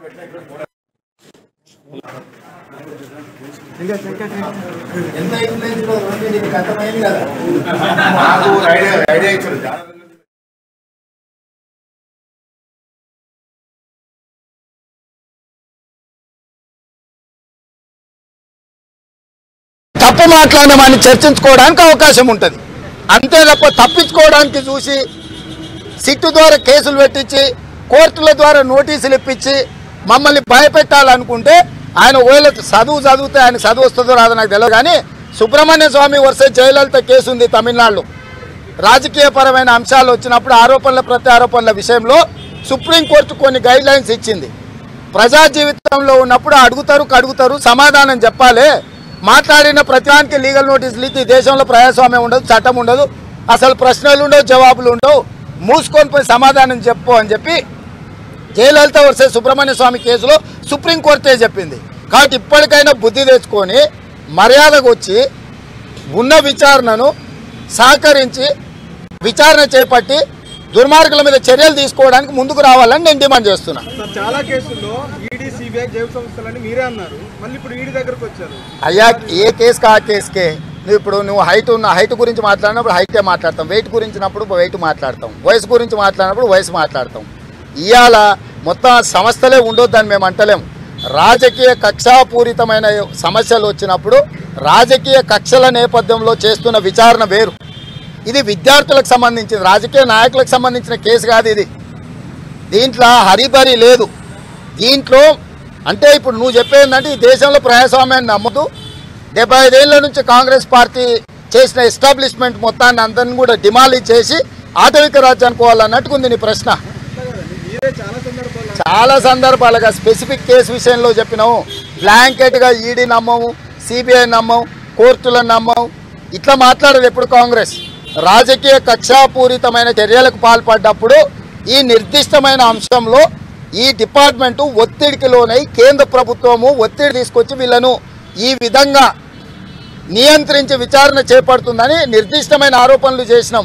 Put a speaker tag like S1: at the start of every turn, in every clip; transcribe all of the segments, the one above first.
S1: ఎంత ఇన్ఫ్లుయెన్స్ లో ఉంది నీకు అర్థమైంది కదా నాకు ఐడియా ఐడియా ఇచ్చారు చాలా రోజులు
S2: తప్పు మాట్లాడిన వాడిని చర్చించుకోవడానికి అవకాశం ఉంటుంది అంతే తప్ప తప్పించుకోవడానికి చూసి సిట్టు ద్వారా కేసులు పెట్టించి కోర్టుల ద్వారా నోటీసులు ఇప్పించి మమ్మల్ని భయపెట్టాలనుకుంటే ఆయన ఒకవేళ చదువు చదివితే ఆయన చదువు వస్తుందో రాదో నాకు తెలియదు కానీ సుబ్రహ్మణ్య స్వామి వర్సె జయలలిత కేసు ఉంది తమిళనాడులో రాజకీయపరమైన అంశాలు వచ్చినప్పుడు ఆరోపణల ప్రత్యారోపణల విషయంలో సుప్రీంకోర్టు కొన్ని గైడ్ లైన్స్ ఇచ్చింది ప్రజా జీవితంలో ఉన్నప్పుడు అడుగుతారు కడుగుతారు సమాధానం చెప్పాలి మాట్లాడిన ప్రతిదానికి లీగల్ నోటీసులు ఇచ్చి ఈ దేశంలో ప్రజాస్వామ్యం ఉండదు చట్టం ఉండదు అసలు ప్రశ్నలు ఉండవు జవాబులు ఉండవు మూసుకొని పోయి సమాధానం చెప్పు అని చెప్పి జయలలిత వర్సెస్ సుబ్రహ్మణ్య స్వామి కేసులో సుప్రీంకోర్టే చెప్పింది కాబట్టి ఇప్పటికైనా బుద్ధి తెచ్చుకొని మర్యాదకు వచ్చి ఉన్న విచారణను సహకరించి విచారణ చేపట్టి దుర్మార్గుల మీద చర్యలు తీసుకోవడానికి ముందుకు రావాలని నేను డిమాండ్ చేస్తున్నా
S3: సార్ చాలా కేసుల్లో ఈడీ సిబిఐ జైలు సంస్థలని మీరే అన్నారు మళ్ళీ ఇప్పుడు ఈడీ దగ్గరకు వచ్చారు
S2: అయ్యా ఏ కేసుకి ఆ కేసుకే నువ్వు ఇప్పుడు నువ్వు హైట్ ఉన్న హైట్ గురించి మాట్లాడినప్పుడు హైటే మాట్లాడతాం వెయిట్ గురించినప్పుడు వెయిట్ మాట్లాడతాం వయసు గురించి మాట్లాడినప్పుడు వయసు మాట్లాడతాం ఇవాళ మొత్తం ఆ సంస్థలే ఉండొద్దని మేము అంటలేము రాజకీయ కక్షాపూరితమైన సమస్యలు వచ్చినప్పుడు రాజకీయ కక్షల నేపథ్యంలో చేస్తున్న విచారణ వేరు ఇది విద్యార్థులకు సంబంధించింది రాజకీయ నాయకులకు సంబంధించిన కేసు కాదు ఇది దీంట్లో హరిబరి లేదు దీంట్లో అంటే ఇప్పుడు నువ్వు చెప్పేందంటే ఈ దేశంలో ప్రజాస్వామ్యాన్ని నమ్మదు డెబ్బై ఐదేళ్ల నుంచి కాంగ్రెస్ పార్టీ చేసిన ఎస్టాబ్లిష్మెంట్ మొత్తాన్ని అందరిని కూడా డిమాలిష్ చేసి ఆధునిక రాజ్యానికి పోవాలన్నట్టుకుంది నీ ప్రశ్న
S3: మీరే చాలా సందర్భాల్లో
S2: చాలా సందర్భాలుగా స్పెసిఫిక్ కేసు విషయంలో చెప్పినాము బ్లాంకెట్గా ఈడీ నమ్మము సిబిఐ నమ్మం కోర్టులను నమ్మం ఇట్లా మాట్లాడదు ఎప్పుడు కాంగ్రెస్ రాజకీయ కక్షాపూరితమైన చర్యలకు పాల్పడ్డప్పుడు ఈ నిర్దిష్టమైన అంశంలో ఈ డిపార్ట్మెంటు ఒత్తిడికి లోనై కేంద్ర ప్రభుత్వము ఒత్తిడి తీసుకొచ్చి వీళ్ళను ఈ విధంగా నియంత్రించి విచారణ చేపడుతుందని నిర్దిష్టమైన ఆరోపణలు చేసినాం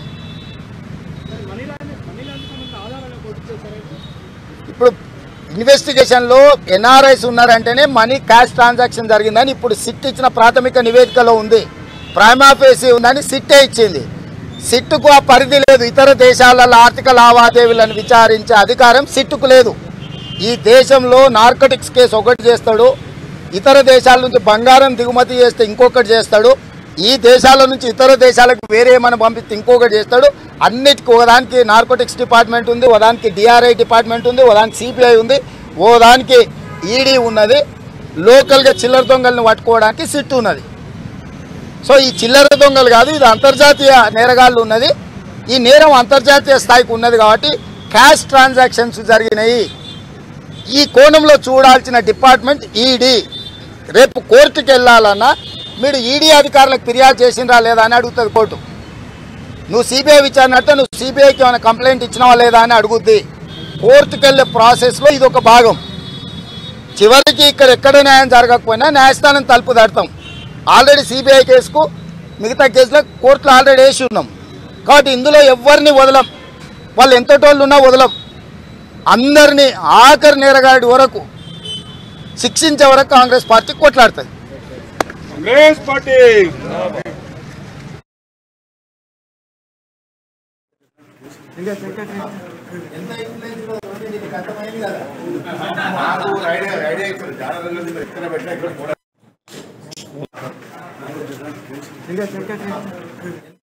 S2: ఇప్పుడు ఇన్వెస్టిగేషన్లో ఎన్ఆర్ఐస్ ఉన్నారంటేనే మనీ క్యాష్ ట్రాన్సాక్షన్ జరిగిందని ఇప్పుడు సిట్ ఇచ్చిన ప్రాథమిక నివేదికలో ఉంది ప్రైమాఫేసి ఉందని సిట్టే ఇచ్చింది సిట్టుకు ఆ పరిధి లేదు ఇతర దేశాలలో ఆర్థిక లావాదేవీలను విచారించే అధికారం సిట్టుకు లేదు ఈ దేశంలో నార్కటిక్స్ కేసు ఒకటి చేస్తాడు ఇతర దేశాల నుంచి బంగారం దిగుమతి చేస్తే ఇంకొకటి చేస్తాడు ఈ దేశాల నుంచి ఇతర దేశాలకు వేరే ఏమైనా పంపిస్తే ఇంకొకటి చేస్తాడు అన్నిటికీ ఒకదానికి నార్కోటిక్స్ డిపార్ట్మెంట్ ఉంది ఒకదానికి డిఆర్ఐ డిపార్ట్మెంట్ ఉంది ఒకదానికి సిపిఐ ఉంది ఓదానికి ఈడీ ఉన్నది లోకల్గా చిల్లర దొంగల్ని పట్టుకోవడానికి సిట్ ఉన్నది సో ఈ చిల్లర దొంగలు కాదు ఇది అంతర్జాతీయ నేరగాళ్ళు ఉన్నది ఈ నేరం అంతర్జాతీయ స్థాయికి ఉన్నది కాబట్టి క్యాష్ ట్రాన్సాక్షన్స్ జరిగినాయి ఈ కోణంలో చూడాల్సిన డిపార్ట్మెంట్ ఈడీ రేపు కోర్టుకి వెళ్ళాలన్నా మీరు ఈడీ అధికారులకు ఫిర్యాదు చేసిండ్రా లేదా అని అడుగుతుంది కోర్టు నువ్వు సిబిఐ విచారణ అంటే నువ్వు సిబిఐకి ఏమైనా కంప్లైంట్ ఇచ్చినావా లేదా అని అడుగుద్ది కోర్టుకి వెళ్ళే ప్రాసెస్లో ఇది ఒక భాగం చివరికి ఇక్కడ ఎక్కడ న్యాయం జరగకపోయినా న్యాయస్థానం తలుపు దాడతాం ఆల్రెడీ సిబిఐ కేసుకు మిగతా కేసులో కోర్టులో ఆల్రెడీ వేసి ఉన్నాం కాబట్టి ఇందులో ఎవరిని వదలం వాళ్ళు ఎంతటోళ్ళు ఉన్నా వదలం అందరినీ ఆఖరి నేరగాడి వరకు శిక్షించే వరకు కాంగ్రెస్ పార్టీ కొట్లాడుతుంది
S3: కాంగ్రెస్ పార్టీ
S1: ఎంత ఇన్ఫ్లుయెన్స్ లో ఉంది నీకు అర్థమైంది కదా నాకు ఐడియా ఐడియా ఇచ్చారు చాలా రోజుల నుంచి ఇక్కడ పెట్టినా ఇక్కడ కూడా